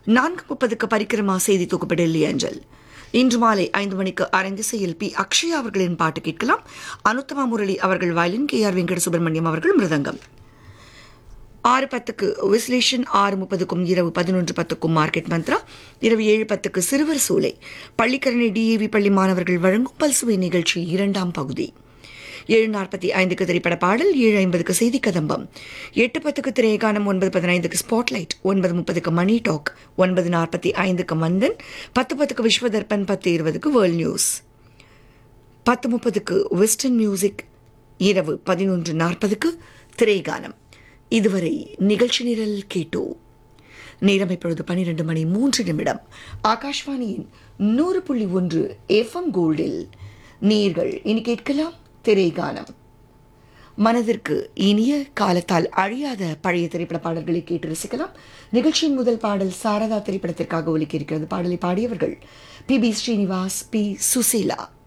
நான்கு முப்பதுக்கு பரிக்கிரமா செய்தி தொகுப்பு டெல்லி அஞ்சல் இன்று மாலை ஐந்து மணிக்கு அரங்கிசையில் பி அக்ஷயா அவர்களின் பாட்டு கேட்கலாம் அனுத்தமா முரளி அவர்கள் violin K R Venkata Subramaniam அவர்கள் மிருதங்கம் ஆறு பத்துக்கு விஸ்லேஷன் ஆறு முப்பதுக்கும் இரவு பதினொன்று பத்துக்கும் மார்க்கெட் மந்த்ரா இரவு ஏழு பத்துக்கு சிறுவர் சூளை பள்ளிக்கரணை டிஏவி பள்ளி மாணவர்கள் வழங்கும் பல்சுவை நிகழ்ச்சி இரண்டாம் பகுதி ஏழு நாற்பத்தி ஐந்துக்கு திரைப்பட பாடல் ஏழு ஐம்பதுக்கு செய்தி கதம்பம் எட்டு பத்துக்கு திரையகானம் ஒன்பது பதினைந்துக்கு ஸ்பாட்லைட் ஒன்பது முப்பதுக்கு மணி டாக் ஒன்பது நாற்பத்தி ஐந்துக்கு மந்தன் பத்து பத்துக்கு விஸ்வதர்பன் பத்து இருபதுக்கு வேர்ல்ட் நியூஸ் பத்து முப்பதுக்கு வெஸ்டர்ன் மியூசிக் இரவு பதினொன்று நாற்பதுக்கு திரைகானம் இதுவரை நிகழ்ச்சி நிரல் கேட்டோ நேரம் இப்பொழுது பன்னிரண்டு மணி மூன்று நிமிடம் ஆகாஷ்வாணியின் நூறு புள்ளி ஒன்று எஃப்எம் கோல்டில் நீர்கள் இனி கேட்கலாம் திரைகானம் மனதிற்கு இனிய காலத்தால் அழியாத பழைய திரைப்பட பாடல்களை கேட்டு ரசிக்கலாம் நிகழ்ச்சியின் முதல் பாடல் சாரதா திரைப்படத்திற்காக ஒலிக்க இருக்கிறது பாடலை பாடியவர்கள் P B Srinivas P Susheela